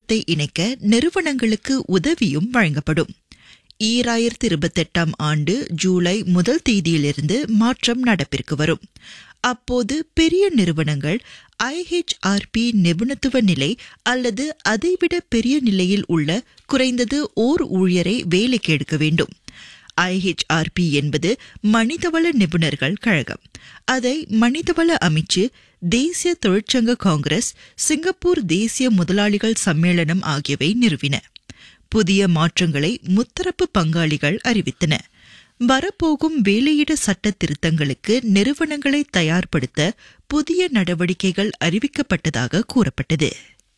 திட்டத்தை இணைக்க நிறுவனங்களுக்கு உதவியும் வழங்கப்படும் ஈராயிரத்தி இருபத்தெட்டாம் ஆண்டு ஜூலை முதல் தேதியிலிருந்து மாற்றம் நடப்பிற்கு வரும் அப்போது பெரிய நிறுவனங்கள் ஐஹெச்ஆர்பி நிபுணத்துவ நிலை அல்லது அதைவிட பெரிய நிலையில் உள்ள குறைந்தது ஓர் ஊழியரை வேலைக்கு எடுக்க வேண்டும் ஐஹெச்ஆர்பி என்பது மனிதவள நிபுணர்கள் கழகம் அதை மனிதவள அமைச்சு தேசிய தொழிற்சங்க காங்கிரஸ் சிங்கப்பூர் தேசிய முதலாளிகள் சம்மேளனம் ஆகியவை நிறுவின புதிய மாற்றங்களை முத்தரப்பு பங்காளிகள் அறிவித்தன வரப்போகும் வேலையிட சட்ட திருத்தங்களுக்கு நிறுவனங்களை தயார்படுத்த புதிய நடவடிக்கைகள் அறிவிக்கப்பட்டதாக கூறப்பட்டது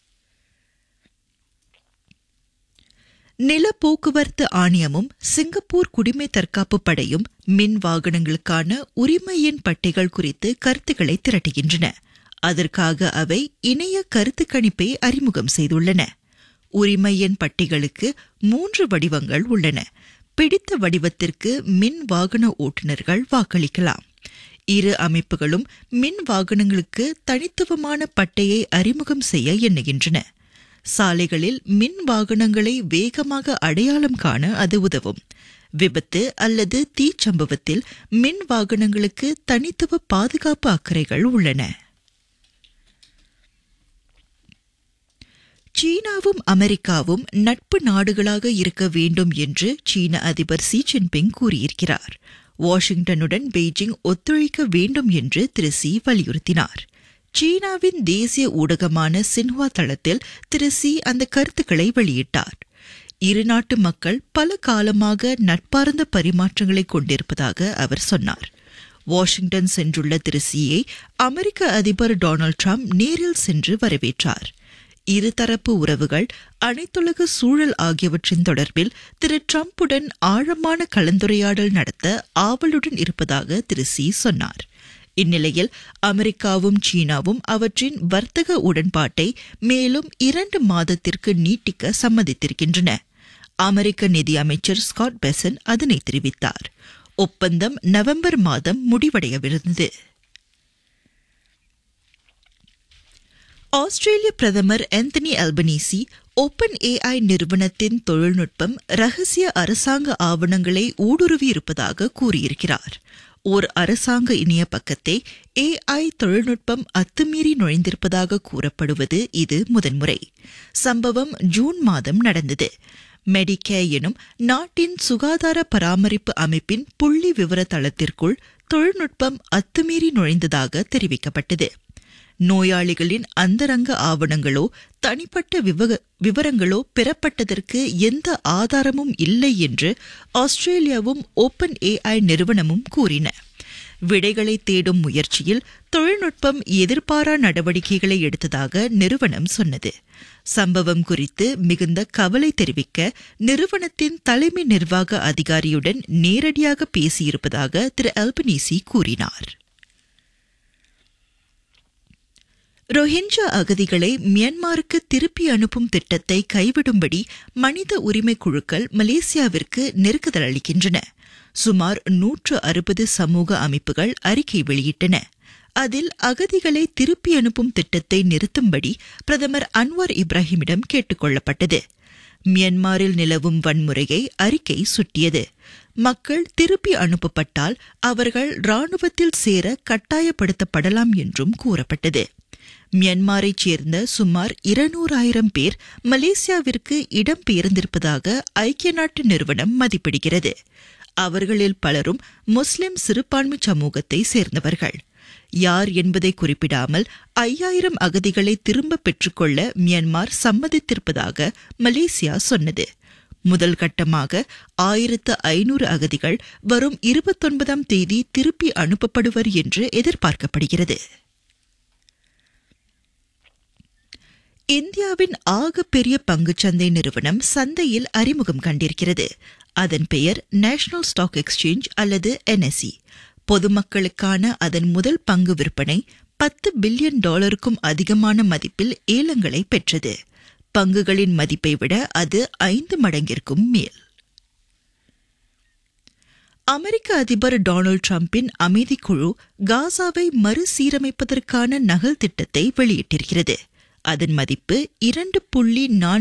நில போக்குவரத்து ஆணையமும் சிங்கப்பூர் குடிமை தற்காப்பு படையும் மின் வாகனங்களுக்கான உரிமை எண் பட்டிகள் குறித்து கருத்துக்களை திரட்டுகின்றன அதற்காக அவை இணைய கருத்து கணிப்பை அறிமுகம் செய்துள்ளன உரிமை எண் பட்டிகளுக்கு மூன்று வடிவங்கள் உள்ளன பிடித்த வடிவத்திற்கு மின் வாகன ஓட்டுநர்கள் வாக்களிக்கலாம் இரு அமைப்புகளும் மின் வாகனங்களுக்கு தனித்துவமான பட்டையை அறிமுகம் செய்ய எண்ணுகின்றன சாலைகளில் மின் வாகனங்களை வேகமாக அடையாளம் காண அது உதவும் விபத்து அல்லது தீச்சம்பவத்தில் மின் வாகனங்களுக்கு தனித்துவ பாதுகாப்பு அக்கறைகள் உள்ளன சீனாவும் அமெரிக்காவும் நட்பு நாடுகளாக இருக்க வேண்டும் என்று சீன அதிபர் சி ஜின்பிங் கூறியிருக்கிறார் வாஷிங்டனுடன் பெய்ஜிங் ஒத்துழைக்க வேண்டும் என்று திரு சி வலியுறுத்தினார் சீனாவின் தேசிய ஊடகமான சின்ஹுவா தளத்தில் திரு சி அந்த கருத்துக்களை வெளியிட்டார் இரு நாட்டு மக்கள் பல காலமாக நட்பார்ந்த பரிமாற்றங்களை கொண்டிருப்பதாக அவர் சொன்னார் வாஷிங்டன் சென்றுள்ள திரு சியை அமெரிக்க அதிபர் டொனால்டு ட்ரம்ப் நேரில் சென்று வரவேற்றார் இருதரப்பு உறவுகள் அனைத்துலக சூழல் ஆகியவற்றின் தொடர்பில் திரு டிரம்புடன் ஆழமான கலந்துரையாடல் நடத்த ஆவலுடன் இருப்பதாக திரு சி சொன்னார் இந்நிலையில் அமெரிக்காவும் சீனாவும் அவற்றின் வர்த்தக உடன்பாட்டை மேலும் இரண்டு மாதத்திற்கு நீட்டிக்க சம்மதித்திருக்கின்றன அமெரிக்க நிதி அமைச்சர் ஸ்காட் பெசன் அதனை தெரிவித்தார் ஒப்பந்தம் நவம்பர் மாதம் முடிவடையவிருந்தது ஆஸ்திரேலிய பிரதமர் ஆந்தனி அல்பனீசி ஓப்பன் ஏஐ நிறுவனத்தின் தொழில்நுட்பம் ரகசிய அரசாங்க ஆவணங்களை ஊடுருவி இருப்பதாக கூறியிருக்கிறார் ஓர் அரசாங்க இணைய பக்கத்தை ஏஐ தொழில்நுட்பம் அத்துமீறி நுழைந்திருப்பதாக கூறப்படுவது இது முதன்முறை சம்பவம் ஜூன் மாதம் நடந்தது மெடிகே எனும் நாட்டின் சுகாதார பராமரிப்பு அமைப்பின் புள்ளி விவர தளத்திற்குள் தொழில்நுட்பம் அத்துமீறி நுழைந்ததாக தெரிவிக்கப்பட்டது நோயாளிகளின் அந்தரங்க ஆவணங்களோ தனிப்பட்ட விவரங்களோ பெறப்பட்டதற்கு எந்த ஆதாரமும் இல்லை என்று ஆஸ்திரேலியாவும் ஓப்பன் ஏஐ நிறுவனமும் கூறின விடைகளை தேடும் முயற்சியில் தொழில்நுட்பம் எதிர்பாரா நடவடிக்கைகளை எடுத்ததாக நிறுவனம் சொன்னது சம்பவம் குறித்து மிகுந்த கவலை தெரிவிக்க நிறுவனத்தின் தலைமை நிர்வாக அதிகாரியுடன் நேரடியாக பேசியிருப்பதாக திரு அல்பனீசி கூறினார் ரோஹிஞ்சா அகதிகளை மியான்மருக்கு திருப்பி அனுப்பும் திட்டத்தை கைவிடும்படி மனித உரிமை குழுக்கள் மலேசியாவிற்கு நெருக்குதல் அளிக்கின்றன சுமார் நூற்று அறுபது சமூக அமைப்புகள் அறிக்கை வெளியிட்டன அதில் அகதிகளை திருப்பி அனுப்பும் திட்டத்தை நிறுத்தும்படி பிரதமர் அன்வார் இப்ராஹிமிடம் கேட்டுக் கொள்ளப்பட்டது மியான்மரில் நிலவும் வன்முறையை அறிக்கை சுட்டியது மக்கள் திருப்பி அனுப்பப்பட்டால் அவர்கள் ராணுவத்தில் சேர கட்டாயப்படுத்தப்படலாம் என்றும் கூறப்பட்டது மியான்மரைச் சேர்ந்த சுமார் இருநூறாயிரம் பேர் மலேசியாவிற்கு இடம்பெயர்ந்திருப்பதாக ஐக்கிய நாட்டு நிறுவனம் மதிப்பிடுகிறது அவர்களில் பலரும் முஸ்லிம் சிறுபான்மை சமூகத்தை சேர்ந்தவர்கள் யார் என்பதை குறிப்பிடாமல் ஐயாயிரம் அகதிகளை திரும்ப பெற்றுக்கொள்ள மியான்மர் சம்மதித்திருப்பதாக மலேசியா சொன்னது முதல் கட்டமாக ஆயிரத்து ஐநூறு அகதிகள் வரும் இருபத்தொன்பதாம் தேதி திருப்பி அனுப்பப்படுவர் என்று எதிர்பார்க்கப்படுகிறது இந்தியாவின் ஆகப்பெரிய பங்குச்சந்தை நிறுவனம் சந்தையில் அறிமுகம் கண்டிருக்கிறது அதன் பெயர் நேஷனல் ஸ்டாக் எக்ஸ்சேஞ்ச் அல்லது என்எஸ்சி பொதுமக்களுக்கான அதன் முதல் பங்கு விற்பனை பத்து பில்லியன் டாலருக்கும் அதிகமான மதிப்பில் ஏலங்களை பெற்றது பங்குகளின் மதிப்பை விட அது ஐந்து மடங்கிற்கும் மேல் அமெரிக்க அதிபர் டொனால்டு டிரம்பின் அமைதி குழு காசாவை மறுசீரமைப்பதற்கான நகல் திட்டத்தை வெளியிட்டிருக்கிறது அதன் மதிப்பு இரண்டு புள்ளி நான்கு